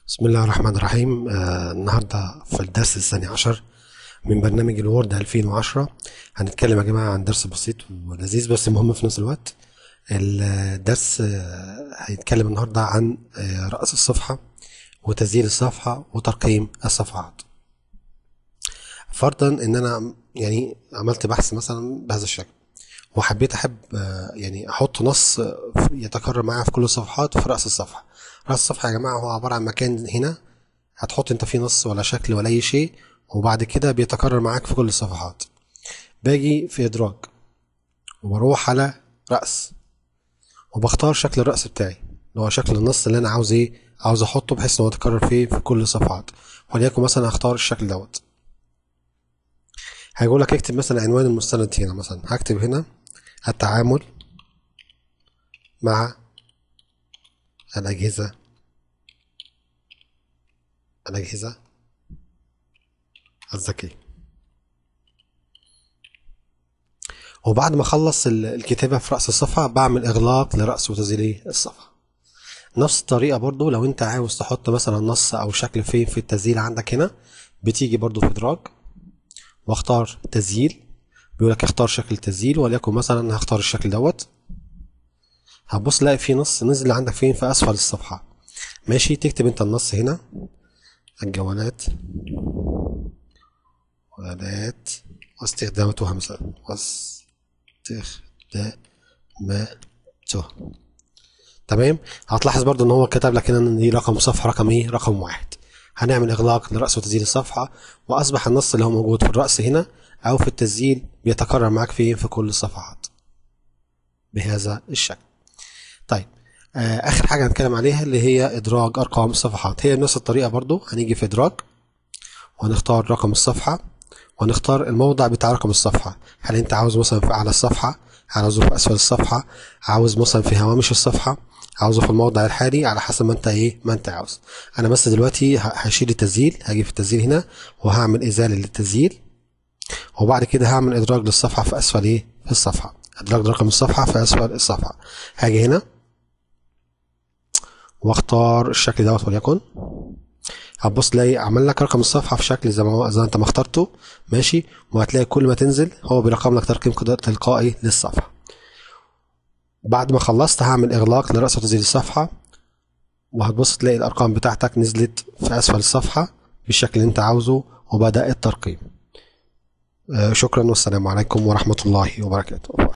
بسم الله الرحمن الرحيم آه النهاردة في الدرس الثاني عشر من برنامج الوورد 2010 هنتكلم يا جماعة عن درس بسيط ولذيذ بس مهم في نفس الوقت الدرس آه هيتكلم النهاردة عن آه رأس الصفحة وتسجيل الصفحة وترقيم الصفحات فرضا ان انا يعني عملت بحث مثلا بهذا الشكل وحبيت احب آه، يعني احط نص يتكرر معايا في كل الصفحات في رأس الصفحة رأس الصفحة يا جماعة هو عبارة عن مكان هنا هتحط انت فيه نص ولا شكل ولا اي شيء وبعد كده بيتكرر معاك في كل الصفحات باجي في ادراج وبروح على رأس وبختار شكل الرأس بتاعي اللي هو شكل النص اللي انا عاوز ايه عاوز احطه بحيث ان هو يتكرر فيه في كل الصفحات وليكن مثلا هختار الشكل دوت هيقول لك اكتب مثلا عنوان المستند هنا مثلا هكتب هنا التعامل مع الأجهزة الأجهزة الذكية وبعد ما أخلص ال- الكتابة في رأس الصفحة بعمل إغلاق لرأس وتسجيل الصفحة نفس الطريقة برضو لو أنت عاوز تحط مثلا نص أو شكل فين في التسجيل عندك هنا بتيجي برضو في إدراج واختار تسجيل بيقول لك اختار شكل تسجيل وليكن مثلا هختار الشكل دوت هتبص تلاقي في نص نزل عندك فين في اسفل الصفحه ماشي تكتب انت النص هنا الجوالات جوالات واستخداماتها مثلا واستخداماتها تمام هتلاحظ برضو ان هو كتب لك هنا ان دي رقم صفحه رقم ايه رقم واحد هنعمل اغلاق لراس وتسجيل الصفحه واصبح النص اللي هو موجود في الراس هنا او في التسجيل بيتكرر معاك فين في كل الصفحات بهذا الشكل طيب آه اخر حاجه هنتكلم عليها اللي هي ادراج ارقام الصفحات هي بنفس الطريقه برضو هنيجي في ادراج وهنختار رقم الصفحه ونختار الموضع بتاع رقم الصفحه هل انت عاوز مثلا في اعلى الصفحه عاوزه في اسفل الصفحه عاوز مثلا في هوامش الصفحه عاوزه في الموضع الحالي على حسب ما انت ايه ما انت عاوز انا بس دلوقتي ه- هشيل التسجيل هاجي في التسجيل هنا وهعمل ازاله للتسجيل وبعد كده هعمل ادراج للصفحه في اسفل ايه في الصفحه ادراج رقم الصفحه في اسفل الصفحه هاجي هنا واختار الشكل دوت وليكن هتبص تلاقي عمل لك رقم الصفحه في شكل زي ما هو زي ما انت ما اخترته ماشي وهتلاقي كل ما تنزل هو بيرقم لك ترقيم كده تلقائي للصفحه بعد ما خلصت هعمل اغلاق لراس وتسجيل الصفحه وهتبص تلاقي الارقام بتاعتك نزلت في اسفل الصفحه بالشكل اللي انت عاوزه وبدا الترقيم آه، شكرا والسلام عليكم ورحمه الله وبركاته